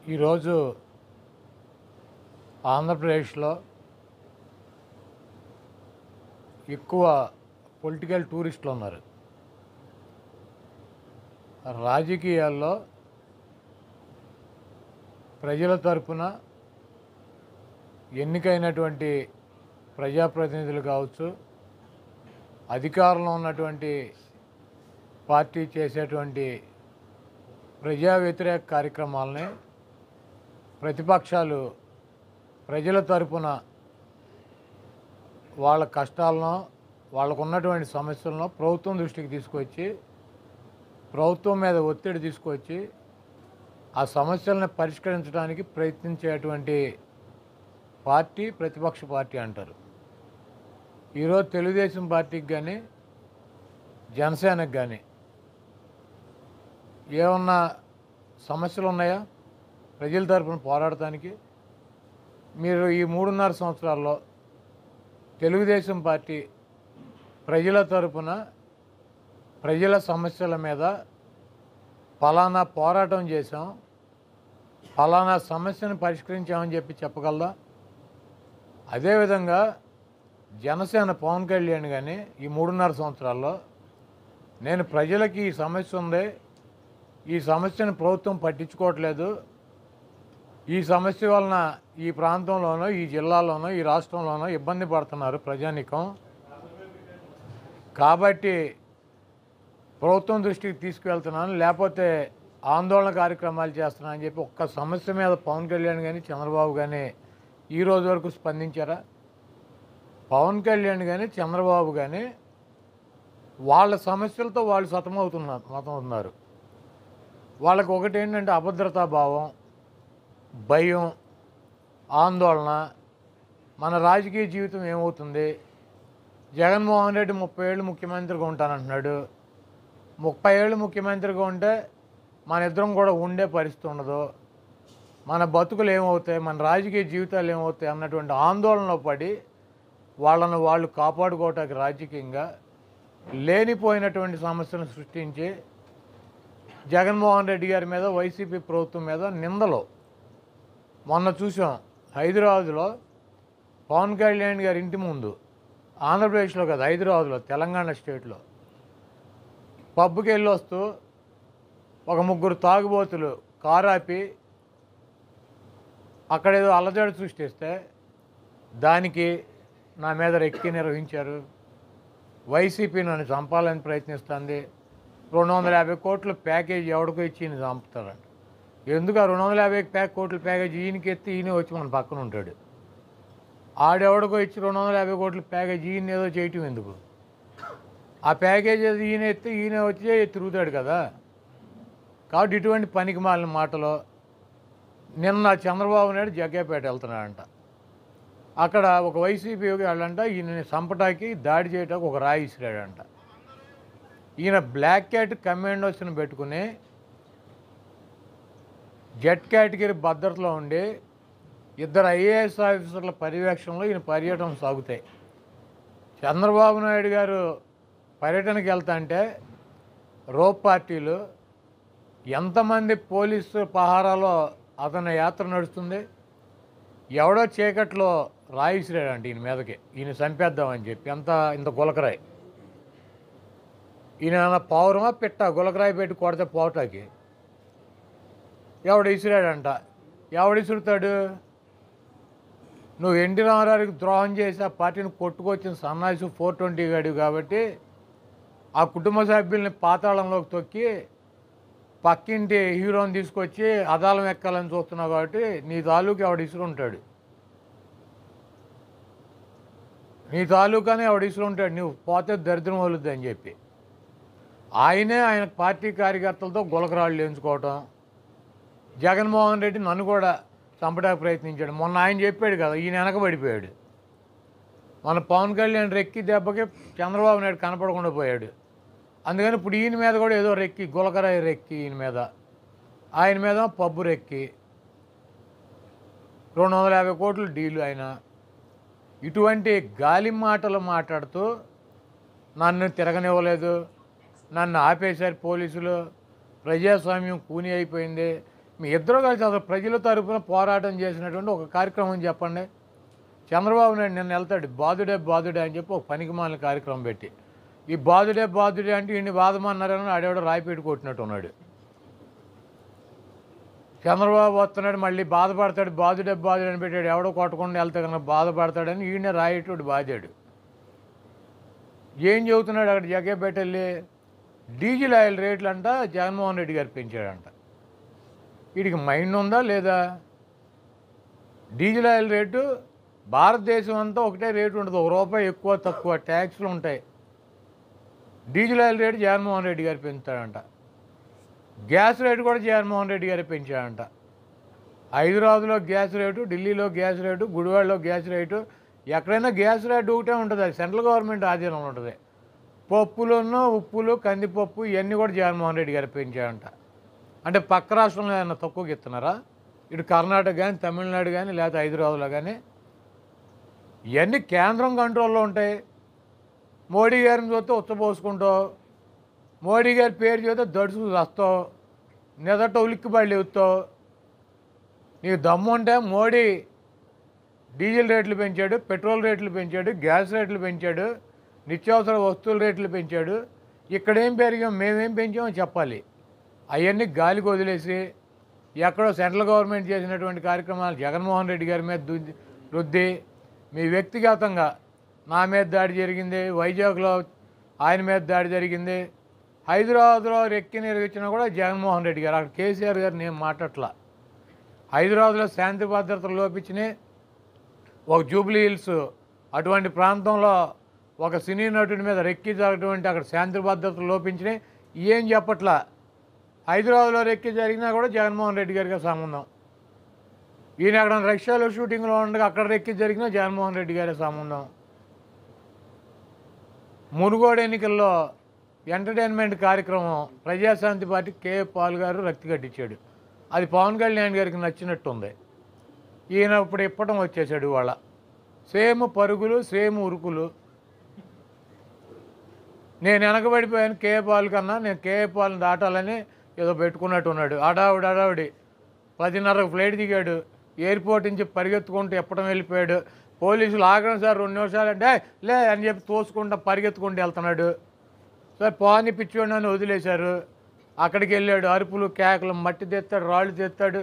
ఈరోజు ఆంధ్రప్రదేశ్లో ఎక్కువ పొలిటికల్ టూరిస్టులు ఉన్నారు రాజకీయాల్లో ప్రజల తరపున ఎన్నికైనటువంటి ప్రజాప్రతినిధులు కావచ్చు అధికారంలో ఉన్నటువంటి పార్టీ చేసేటువంటి ప్రజా వ్యతిరేక కార్యక్రమాలని ప్రతిపక్షాలు ప్రజల తరపున వాళ్ళ కష్టాలను వాళ్ళకు ఉన్నటువంటి సమస్యలను ప్రభుత్వం దృష్టికి తీసుకొచ్చి ప్రభుత్వం మీద ఒత్తిడి తీసుకొచ్చి ఆ సమస్యలను పరిష్కరించడానికి ప్రయత్నించేటువంటి పార్టీ ప్రతిపక్ష పార్టీ అంటారు ఈరోజు తెలుగుదేశం పార్టీకి కానీ జనసేనకు కానీ ఏమన్నా సమస్యలు ఉన్నాయా ప్రజల తరపున పోరాడటానికి మీరు ఈ మూడున్నర సంవత్సరాల్లో తెలుగుదేశం పార్టీ ప్రజల తరపున ప్రజల సమస్యల మీద ఫలానా పోరాటం చేసాం ఫలానా సమస్యను పరిష్కరించామని చెప్పి చెప్పగలదా అదేవిధంగా జనసేన పవన్ కళ్యాణ్ కానీ ఈ మూడున్నర సంవత్సరాల్లో నేను ప్రజలకి ఈ సమస్య ఉంది ఈ సమస్యను ప్రభుత్వం పట్టించుకోవట్లేదు ఈ సమస్య వలన ఈ ప్రాంతంలోనో ఈ జిల్లాలోనో ఈ రాష్ట్రంలోనో ఇబ్బంది పడుతున్నారు ప్రజానికం కాబట్టి ప్రభుత్వం దృష్టికి తీసుకువెళ్తున్నాను లేకపోతే ఆందోళన కార్యక్రమాలు చేస్తున్నాను అని చెప్పి ఒక్క సమస్య మీద పవన్ కళ్యాణ్ కానీ చంద్రబాబు కానీ ఈ రోజు వరకు స్పందించారా పవన్ కళ్యాణ్ కానీ చంద్రబాబు కానీ వాళ్ళ సమస్యలతో వాళ్ళు సతమవుతున్నారు మతమవుతున్నారు వాళ్ళకి ఒకటి ఏంటంటే అభద్రతా భావం భయం ఆందోళన మన రాజకీయ జీవితం ఏమవుతుంది జగన్మోహన్ రెడ్డి ముప్పై ఏళ్ళు ముఖ్యమంత్రిగా ఉంటానంటున్నాడు ముప్పై ఏళ్ళు ముఖ్యమంత్రిగా ఉంటే మన ఇద్దరం కూడా ఉండే పరిస్థితి ఉండదు మన బతుకులు ఏమవుతాయి మన రాజకీయ జీవితాలు ఏమవుతాయి అన్నటువంటి ఆందోళనలో పడి వాళ్ళను వాళ్ళు కాపాడుకోవటానికి రాజకీయంగా లేనిపోయినటువంటి సమస్యను సృష్టించి జగన్మోహన్ రెడ్డి గారి మీద వైసీపీ ప్రభుత్వం మీద నిందలు మొన్న చూసాం హైదరాబాద్లో పవన్ కళ్యాణ్ గారి ఇంటి ముందు ఆంధ్రప్రదేశ్లో కాదు హైదరాబాద్లో తెలంగాణ స్టేట్లో పబ్కి వెళ్ళి వస్తూ ఒక ముగ్గురు తాగుబోతులు కారు ఆపి అక్కడేదో అల్లజడి సృష్టిస్తే దానికి నా మీద రెక్కి నిర్వహించారు వైసీపీ నన్ను చంపాలని ప్రయత్నిస్తుంది రెండు వందల యాభై కోట్ల ప్యాకేజ్ ఎవడికో ఇచ్చి ఈయన చంపుతారంట ఎందుకు ఆ రెండు వందల యాభై ప్యాక్ కోట్ల ప్యాకేజ్ ఈయనకి ఎత్తి ఈయన వచ్చి మన పక్కన ఉంటాడు ఆడెవడికో ఇచ్చి రెండు వందల యాభై కోట్ల ప్యాకేజ్ ఈయన ఏదో చేయటం ఎందుకు ఆ ప్యాకేజ్ ఏదో ఈయన ఎత్తి ఈయన వచ్చి తిరుగుతాడు కదా కాబట్టి ఇటువంటి పనికి మాలిన మాటలు నిన్న చంద్రబాబు నాయుడు జగ్గేపేట వెళ్తున్నాడంట అక్కడ ఒక వైసీపీ వాళ్ళంట ఈయన సంపటాకి దాడి చేయటానికి ఒక రాయి ఇసిరాడంట ఈయన బ్లాక్ క్యాట్ కమాండోస్ని పెట్టుకుని జెట్ కేటగిరీ భద్రతలో ఉండి ఇద్దరు ఐఏఎస్ ఆఫీసర్ల పర్యవేక్షణలో ఈయన పర్యటన సాగుతాయి చంద్రబాబు నాయుడు గారు పర్యటనకి వెళ్తా అంటే రోప్ పార్టీలు ఎంతమంది పోలీసు పహారాలో అతని యాత్ర నడుస్తుంది ఎవడో చీకట్లో రాయిసిరాడంట ఈయన మీదకి ఈయన చంపేద్దామని చెప్పి ఎంత ఇంత గులకరాయి ఈయన ఏమన్నా పౌరమా పిట్ట గులకరాయి పెట్టి కొడితే పోటాకి ఎవడు ఇసిరాడంట ఎవడు ఇసురుతాడు నువ్వు ఎన్టీ రామారావుకి ద్రోహం చేసి ఆ పార్టీని కొట్టుకొచ్చిన సన్నాసి ఫోర్ ట్వంటీ గాడి కాబట్టి ఆ కుటుంబ సభ్యుల్ని పాతాళంలోకి తొక్కి పక్కింటి హీరోని తీసుకొచ్చి అదాలం ఎక్కాలని చూస్తున్నావు కాబట్టి నీ తాలూకు ఎవడు ఇసురుంటాడు నీ తాలూకానే ఎవడు ఇసురుంటాడు నువ్వు పోతే దరిద్రం వలుద్ది అని చెప్పి ఆయనే ఆయన పార్టీ కార్యకర్తలతో గులకరాళ్ళు ఎంచుకోవటం జగన్మోహన్ రెడ్డి నన్ను కూడా చంపడానికి ప్రయత్నించాడు మొన్న ఆయన చెప్పాడు కదా ఈయన వెనకబడిపోయాడు మన పవన్ కళ్యాణ్ రెక్కి దెబ్బకి చంద్రబాబు నాయుడు కనపడకుండా పోయాడు అందుకని ఇప్పుడు ఈయన మీద కూడా ఏదో రెక్కి గులకరాయి రెక్కి ఈయన మీద ఆయన మీద పబ్బు రెక్కి రెండు వందల యాభై కోట్లు డీలు ఆయన ఇటువంటి గాలి మాటలు మాట్లాడుతూ నన్ను తిరగనివ్వలేదు నన్ను ఆపేశారు పోలీసులు ప్రజాస్వామ్యం కూని అయిపోయింది మీ ఇద్దరు కలిసి అసలు ప్రజల తరపున పోరాటం చేసినటువంటి ఒక కార్యక్రమం చెప్పండి చంద్రబాబు నాయుడు నిన్న వెళ్తాడు బాధుడే బాధుడే అని చెప్పి ఒక పనికిమాలిన కార్యక్రమం పెట్టి ఈ బాధుడే బాధుడే అంటే ఈయన్ని బాధమన్నారని ఆడేవాడు రాయిపేట కొట్టినట్టు ఉన్నాడు చంద్రబాబు వస్తున్నాడు మళ్ళీ బాధపడతాడు బాధుడే బాధుడే అని పెట్టాడు ఎవడో కొట్టకుండా వెళ్తే కనుక బాధపడతాడని ఈయన రాయేటోడు బాధాడు ఏం చెబుతున్నాడు అక్కడ జగ్గేపేట వెళ్ళి డీజిల్ ఆయిల్ రేట్లు అంట జగన్మోహన్ రెడ్డి గారు పెంచాడంట వీడికి మైండ్ ఉందా లేదా డీజిల్ ఆయిల్ రేటు భారతదేశం అంతా ఒకటే రేటు ఉంటుంది ఒక రూపాయి ఎక్కువ తక్కువ ట్యాక్స్లు ఉంటాయి diesel oil rate Jaganmohan Reddy garu పెంచుతాడంట గ్యాస్ రేటు కూడా జగన్మోహన్ రెడ్డి గారు పెంచాడంట హైదరాబాద్లో గ్యాస్ రేటు ఢిల్లీలో గ్యాస్ రేటు గుడివాడలో గ్యాస్ రేటు ఎక్కడైనా గ్యాస్ రేటు ఒకటే ఉంటుంది అది సెంట్రల్ గవర్నమెంట్ ఆధీనంలో ఉంటుంది పప్పులను ఉప్పులు కందిపప్పు ఇవన్నీ కూడా జగన్మోహన్ రెడ్డి గారు పెంచాడంట అంటే పక్క రాష్ట్రంలో ఏమైనా తక్కువకి ఇస్తున్నారా ఇటు కర్ణాటక కానీ తమిళనాడు కానీ లేకపోతే హైదరాబాద్లో కానీ ఇవన్నీ కేంద్రం కంట్రోల్లో ఉంటాయి మోడీ గారిని చూస్తే ఉచ్చపోసుకుంటావు మోడీ గారి పేరు చూస్తే దడుచుకు వస్తావు నిదట ఉలిక్కిబడి లేవుతావు నీకు దమ్ము ఉంటే మోడీ డీజిల్ రేట్లు పెంచాడు పెట్రోల్ రేట్లు పెంచాడు గ్యాస్ రేట్లు పెంచాడు నిత్యావసర వస్తువుల రేట్లు పెంచాడు ఇక్కడేం పెరిగాం మేమేం పెంచామో చెప్పాలి అవన్నీ గాలికి వదిలేసి ఎక్కడో సెంట్రల్ గవర్నమెంట్ చేసినటువంటి కార్యక్రమాలు జగన్మోహన్ రెడ్డి గారి మీద దుద్ది రుద్ది మీ వ్యక్తిగతంగా నా మీద దాడి జరిగింది వైజాగ్లో ఆయన మీద దాడి జరిగింది హైదరాబాద్లో రెక్కి నిర్వహించినా కూడా జగన్మోహన్ రెడ్డి గారు అక్కడ కేసీఆర్ గారు నేను మాట్లాడట్లా హైదరాబాద్లో శాంతి భద్రతలు లోపించినాయి ఒక జూబ్లీ హిల్స్ అటువంటి ప్రాంతంలో ఒక సినీ నటుడి మీద రెక్కి జరగటువంటి అక్కడ శాంతి భద్రతలు లోపించినాయి ఏం చెప్పట్లా హైదరాబాద్లో రెక్కి జరిగినా కూడా జగన్మోహన్ రెడ్డి గారికి సంబంధం ఈయన అక్కడ రష్యాలో షూటింగ్లో ఉండగా అక్కడ రెక్కి జరిగినా జగన్మోహన్ రెడ్డి గారి సంబంధం మునుగోడు ఎన్నికల్లో ఎంటర్టైన్మెంట్ కార్యక్రమం ప్రజాశాంతి పార్టీ కే పాల్ గారు రక్తి కట్టించాడు అది పవన్ కళ్యాణ్ గారికి నచ్చినట్టుంది ఈయన ఇప్పుడు ఇప్పటం వచ్చేసాడు వాళ్ళ సేమ్ పరుగులు సేమ్ ఉరుకులు నేను వెనకబడిపోయాను కే పాల్ కన్నా నేను కే పాల్ని దాటాలని ఏదో పెట్టుకున్నట్టు ఉన్నాడు అడావుడి అడావుడి పదిన్నరకు ఫ్లైట్ దిగాడు ఎయిర్పోర్ట్ నుంచి పరిగెత్తుకుంటూ ఎప్పటం వెళ్ళిపోయాడు పోలీసులు ఆగడం సార్ రెండు నిమిషాలు అంటే "ఏయ్, లే అని చెప్పి తోసుకుంటూ పరిగెత్తుకుంటూ వెళ్తున్నాడు సార్ పాని పిచ్చోడిని అని వదిలేశారు అక్కడికి వెళ్ళాడు అరుపులు కేకలు మట్టి తెస్తాడు రాళ్ళు తెస్తాడు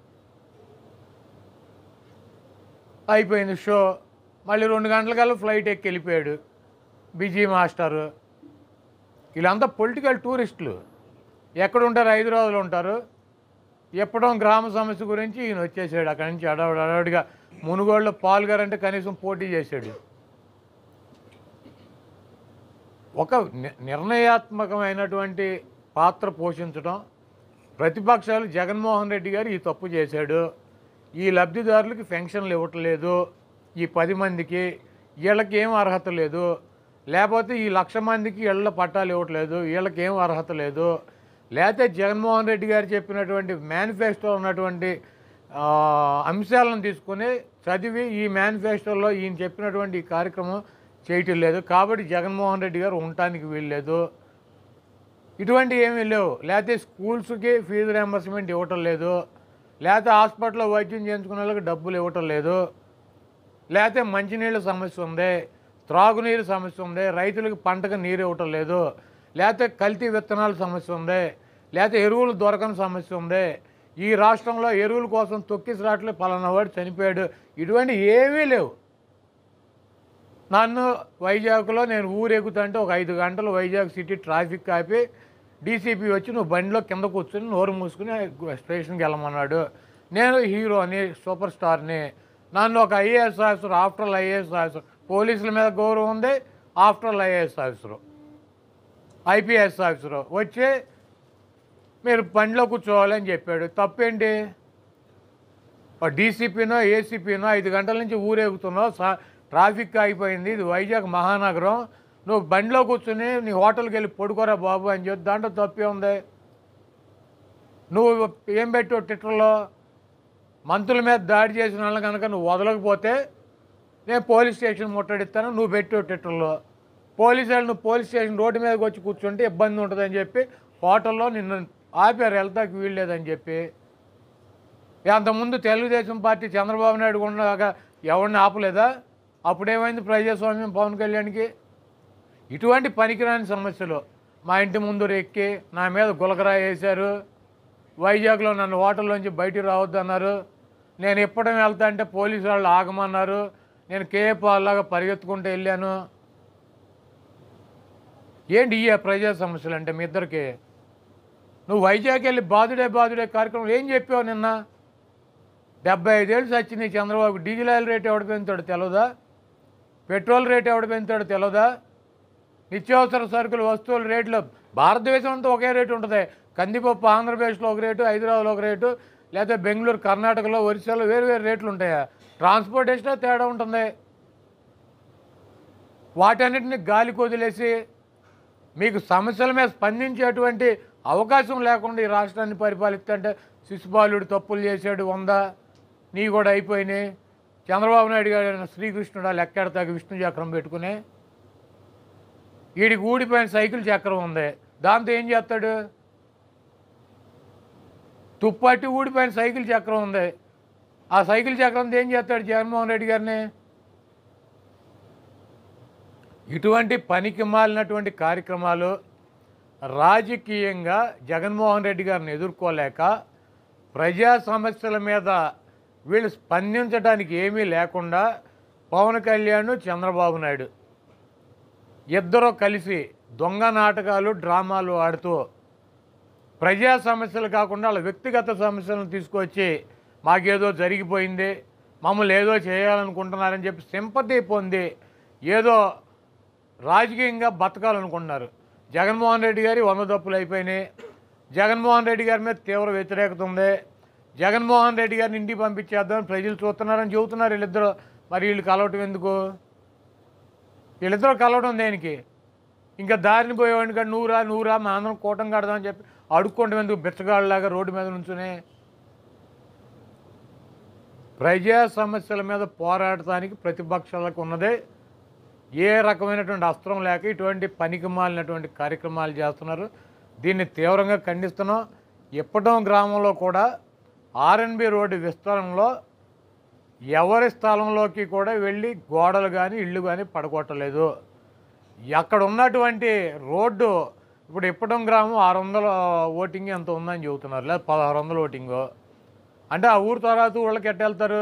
అయిపోయింది షో మళ్ళీ రెండు గంటలకల్లా ఫ్లైట్ ఎక్కి వెళ్ళిపోయాడు బిజీ మాస్టరు వీళ్ళంతా పొలిటికల్ టూరిస్టులు ఎక్కడ ఉంటారు హైదరాబాద్లో ఉంటారు ఎప్పుడో గ్రామ సమస్య గురించి ఈయన వచ్చేసాడు అక్కడి నుంచి అడవుడు అడవుడిగా మునుగోడులో పాల్గారంటే కనీసం పోటీ చేశాడు ఒక ని- నిర్ణయాత్మకమైనటువంటి పాత్ర పోషించడం ప్రతిపక్షాలు జగన్మోహన్ రెడ్డి గారు ఈ తప్పు చేశాడు ఈ లబ్ధిదారులకి పెన్షన్లు ఇవ్వట్లేదు ఈ పది మందికి వీళ్ళకి ఏం అర్హత లేదు లేకపోతే ఈ లక్ష మందికి ఇళ్ళ పట్టాలు ఇవ్వట్లేదు వీళ్ళకి ఏం అర్హత లేదు లేకపోతే జగన్మోహన్ రెడ్డి గారు చెప్పినటువంటి మేనిఫెస్టో ఉన్నటువంటి ఆ, అంశాలను తీసుకొని చదివి ఈ మేనిఫెస్టోలో ఈయన చెప్పినటువంటి ఈ కార్యక్రమం చేయటం లేదు కాబట్టి జగన్మోహన్ రెడ్డి గారు ఉండటానికి వీల్లేదు ఇటువంటి ఏమీ లేవు లేకపోతే స్కూల్స్కి ఫీజు రియంబర్స్మెంట్ ఇవ్వటం లేదు లేకపోతే హాస్పిటల్లో వైద్యం చేయించుకునే వాళ్ళకి డబ్బులు ఇవ్వటం లేదు లేకపోతే మంచినీళ్ళ సమస్య ఉంది త్రాగునీరు సమస్య ఉంది రైతులకు పంటకు నీరు ఇవ్వటం లేదు లేకపోతే కల్తీ విత్తనాల సమస్య ఉంది లేకపోతే ఎరువులు దొరకని సమస్య ఉంది ఈ రాష్ట్రంలో ఎరువుల కోసం తొక్కిసరాట్లు పలానా వాడు చనిపోయాడు ఇటువంటి ఏమీ లేవు నన్ను వైజాగ్లో నేను ఊరెగుతుంటే ఒక ఐదు గంటలు వైజాగ్ సిటీ ట్రాఫిక్ ఆపి డీసీపీ వచ్చి నువ్వు బండిలో కింద కూర్చొని నోరు మూసుకుని స్టేషన్కి వెళ్ళమన్నాడు నేను హీరోని సూపర్ స్టార్ని నన్ను ఒక IAS officer after all IAS officer పోలీసుల మీద గౌరవం ఉంది after all IAS officer IPS officer వచ్చి మీరు బండిలో కూర్చోవాలని చెప్పాడు తప్పేంటి డీసీపీనో ఏసీపీనో ఐదు గంటల నుంచి ఊరేగుతున్నావు సా ట్రాఫిక్ ఆగిపోయింది ఇది వైజాగ్ మహానగరం నువ్వు బండిలో కూర్చుని నీ హోటల్కి వెళ్ళి పడుకోరా బాబు అని చెప్పి దాంట్లో తప్పే ఉంది నువ్వు ఏం పెట్టావు ట్విట్టర్లో మంత్రుల మీద దాడి చేసిన వాళ్ళని కనుక నువ్వు వదలకపోతే నేను పోలీస్ స్టేషన్ ముట్టడిస్తాను నువ్వు పెట్టావు ట్విట్టర్లో పోలీసు వాళ్ళు నువ్వు పోలీస్ స్టేషన్ రోడ్డు మీదకి వచ్చి కూర్చుంటే ఇబ్బంది ఉంటుందని చెప్పి హోటల్లో నిన్ను ఆపారు వెళ్తాకి వీల్లేదని చెప్పి అంతకుముందు తెలుగుదేశం పార్టీ చంద్రబాబు నాయుడు ఉండగా ఎవరిని ఆపలేదా అప్పుడేమైంది ప్రజాస్వామ్యం పవన్ కళ్యాణ్కి ఇటువంటి పనికిరాని సమస్యలు మా ఇంటి ముందు ఎక్కి నా మీద గులకరాయి వేశారు వైజాగ్లో నన్ను హోటల్లోంచి బయటికి రావద్దన్నారు నేను ఎప్పటి వెళ్తా అంటే పోలీసు వాళ్ళు ఆగమన్నారు నేను కేపాల్లాగా పరిగెత్తుకుంటూ వెళ్ళాను ఏంటి ఈ ప్రజా సమస్యలు అంటే మీ ఇద్దరికి నువ్వు వైజాగ్ వెళ్ళి బాధుడే బాధుడే కార్యక్రమం ఏం చెప్పావు నిన్న డెబ్బై ఐదేళ్ళు సచ్చింది చంద్రబాబు డీజిల్ ఆయిల్ రేట్ ఎవడు పెంచాడు తెలవదా పెట్రోల్ రేట్ ఎవడు పెంచాడు తెలవదా నిత్యావసర సరుకులు వస్తువుల రేట్లు భారతదేశం అంతా ఒకే రేటు ఉంటుంది కందిపప్పు ఆంధ్రప్రదేశ్లో ఒక రేటు హైదరాబాద్లో ఒక రేటు లేదా బెంగళూరు కర్ణాటకలో ఒరిస్సాలో వేరు వేరు రేట్లు ఉంటాయా ట్రాన్స్పోర్టేషన్ తేడా ఉంటుంది వాటన్నిటిని గాలికి వదిలేసి మీకు సమస్యల మీద స్పందించేటువంటి అవకాశం లేకుండా ఈ రాష్ట్రాన్ని పరిపాలిస్తుంటే శిశుపాలుడు తప్పులు చేశాడు వంద నీ కూడా అయిపోయినాయి చంద్రబాబు నాయుడు గారు శ్రీకృష్ణుడు లెక్కెడతాకి విష్ణు చక్రం పెట్టుకుని వీడికి ఊడిపోయిన సైకిల్ చక్రం ఉంది దాంతో ఏం చేస్తాడు తుప్పట్టి ఊడిపోయిన సైకిల్ చక్రం ఉంది ఆ సైకిల్ చక్రంతో ఏం చేస్తాడు జగన్మోహన్ రెడ్డి గారిని ఇటువంటి పనికి మాలినటువంటి కార్యక్రమాలు రాజకీయంగా జగన్మోహన్ రెడ్డి గారిని ఎదుర్కోలేక ప్రజా సమస్యల మీద వీళ్ళు స్పందించడానికి ఏమీ లేకుండా పవన్ కళ్యాణ్ చంద్రబాబు నాయుడు ఇద్దరు కలిసి దొంగ నాటకాలు డ్రామాలు ఆడుతూ ప్రజా సమస్యలు కాకుండా వాళ్ళ వ్యక్తిగత సమస్యలను తీసుకొచ్చి మాకేదో జరిగిపోయింది మమ్మల్ని ఏదో చేయాలనుకుంటున్నారని చెప్పి సింపతి పొంది ఏదో రాజకీయంగా బతకాలనుకుంటున్నారు జగన్మోహన్ రెడ్డి గారి వంద తప్పులు అయిపోయినాయి జగన్మోహన్ రెడ్డి గారి మీద తీవ్ర వ్యతిరేకత ఉంది జగన్మోహన్ రెడ్డి గారిని ఇంటికి పంపించేద్దామని ప్రజలు చూస్తున్నారని చెబుతున్నారు వీళ్ళిద్దరు మరి వీళ్ళు కలవటం ఎందుకు వీళ్ళిద్దరూ కలవడం దేనికి ఇంకా దారిని పోయేవాడిని కాదు నువ్వురా నువ్వురా మా అందరం కూటం కడదామని చెప్పి అడుక్కోవటం ఎందుకు బిచ్చగాళ్ళలాగా రోడ్డు మీద నుంచునే ప్రజా సమస్యల మీద పోరాడటానికి ప్రతిపక్షాలకు ఉన్నదే ఏ రకమైనటువంటి అస్త్రం లేక ఇటువంటి పనికి మాలినటువంటి కార్యక్రమాలు చేస్తున్నారు దీన్ని తీవ్రంగా ఖండిస్తున్నాం ఇప్పటం గ్రామంలో కూడా ఆర్ఎన్బి రోడ్డు విస్తరణలో ఎవరి స్థలంలోకి కూడా వెళ్ళి గోడలు కానీ ఇళ్ళు కానీ పడగొట్టలేదు అక్కడ ఉన్నటువంటి రోడ్డు ఇప్పుడు ఇప్పటం గ్రామం ఆరు వందల ఓటింగ్ ఎంత ఉందని చెబుతున్నారు లేదా పదహారు వందల ఓటింగు అంటే ఆ ఊరు తర్వాత ఊళ్ళకి ఎట్ట వెళ్తారు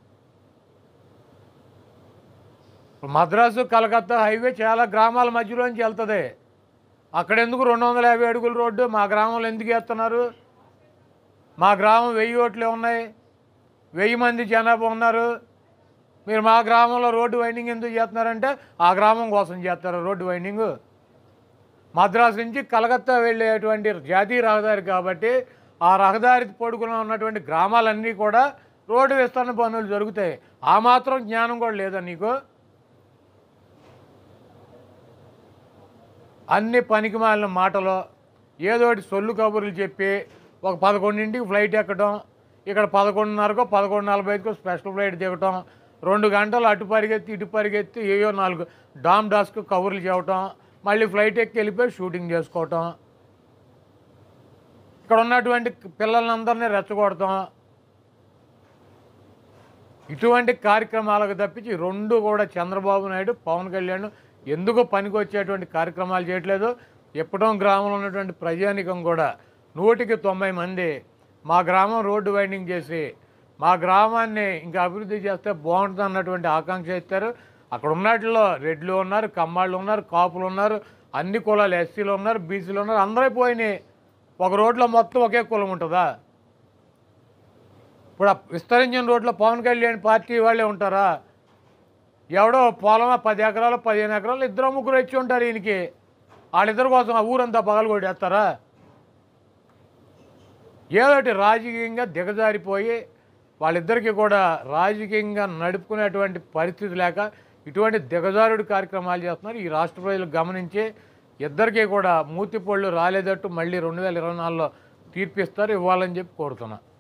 ఇప్పుడు మద్రాసు కలకత్తా హైవే చాలా గ్రామాల మధ్యలోంచి వెళ్తుంది అక్కడ ఎందుకు రెండు వందల యాభై అడుగుల రోడ్డు మా గ్రామంలో ఎందుకు వేస్తున్నారు మా గ్రామం వెయ్యి ఓట్లే ఉన్నాయి వెయ్యి మంది జనాభా ఉన్నారు మీరు మా గ్రామంలో రోడ్డు వైండింగ్ ఎందుకు చేస్తున్నారంటే ఆ గ్రామం కోసం చేస్తారు రోడ్డు వైండింగ్ మద్రాసు నుంచి కలకత్తా వెళ్ళేటువంటి జాతీయ రహదారి కాబట్టి ఆ రహదారి పొడుగున ఉన్నటువంటి గ్రామాలన్నీ కూడా రోడ్డు విస్తరణ పనులు జరుగుతాయి ఆ మాత్రం జ్ఞానం కూడా లేదా నీకు అన్ని పనికిమాలిన మాటలు ఏదోటి సొల్లు కబుర్లు చెప్పి ఒక పదకొండింటికి ఫ్లైట్ ఎక్కడం ఇక్కడ పదకొండున్నరకో పదకొండు నలభైకో స్పెషల్ ఫ్లైట్ దిగటం రెండు గంటలు అటు పరిగెత్తి ఇటు పరిగెత్తి ఏయో నాలుగు డామ్ డాస్క్ కబుర్లు చేయటం మళ్ళీ ఫ్లైట్ ఎక్కి వెళ్ళిపోయి షూటింగ్ చేసుకోవటం ఇక్కడ ఉన్నటువంటి పిల్లలందరినీ రెచ్చగొడతాం ఇటువంటి కార్యక్రమాలకు తప్పించి రెండు కూడా చంద్రబాబు నాయుడు పవన్ కళ్యాణ్ ఎందుకు పనికి వచ్చేటువంటి కార్యక్రమాలు చేయట్లేదు ఎప్పటం గ్రామంలో ఉన్నటువంటి ప్రజానికం కూడా నూటికి తొంభై మంది మా గ్రామం రోడ్డు వైండింగ్ చేసి మా గ్రామాన్ని ఇంకా అభివృద్ధి చేస్తే బాగుంటుంది అన్నటువంటి ఆకాంక్ష ఇస్తారు అక్కడ ఉన్నట్లో రెడ్లు ఉన్నారు కమ్మాళ్ళు ఉన్నారు కాపులు ఉన్నారు అన్ని కులాలు ఎస్సీలు ఉన్నారు బీసీలు ఉన్నారు అందరూ పోయినాయి ఒక రోడ్లో మొత్తం ఒకే కులం ఉంటుందా ఇప్పుడు ఆ విస్తరించిన రోడ్లో పవన్ కళ్యాణ్ పార్టీ వాళ్ళే ఉంటారా ఎవడో పొలం పది ఎకరాలు పదిహేను ఎకరాలు ఇద్దరు ముగ్గురు ఇచ్చి ఉంటారు ఈయనకి వాళ్ళిద్దరి కోసం ఆ ఊరంతా పగలు కొట్టేస్తారా ఏదోటి రాజకీయంగా దిగజారిపోయి వాళ్ళిద్దరికీ కూడా రాజకీయంగా నడుపుకునేటువంటి పరిస్థితి లేక ఇటువంటి దిగజారుడు కార్యక్రమాలు చేస్తున్నారు ఈ రాష్ట్ర ప్రజలు గమనించి ఇద్దరికీ కూడా మూతిపళ్ళు రాలేదట్టు మళ్ళీ రెండు వేల ఇరవై నాలుగులో తీర్పిస్తారు ఇవ్వాలని చెప్పి కోరుతున్నా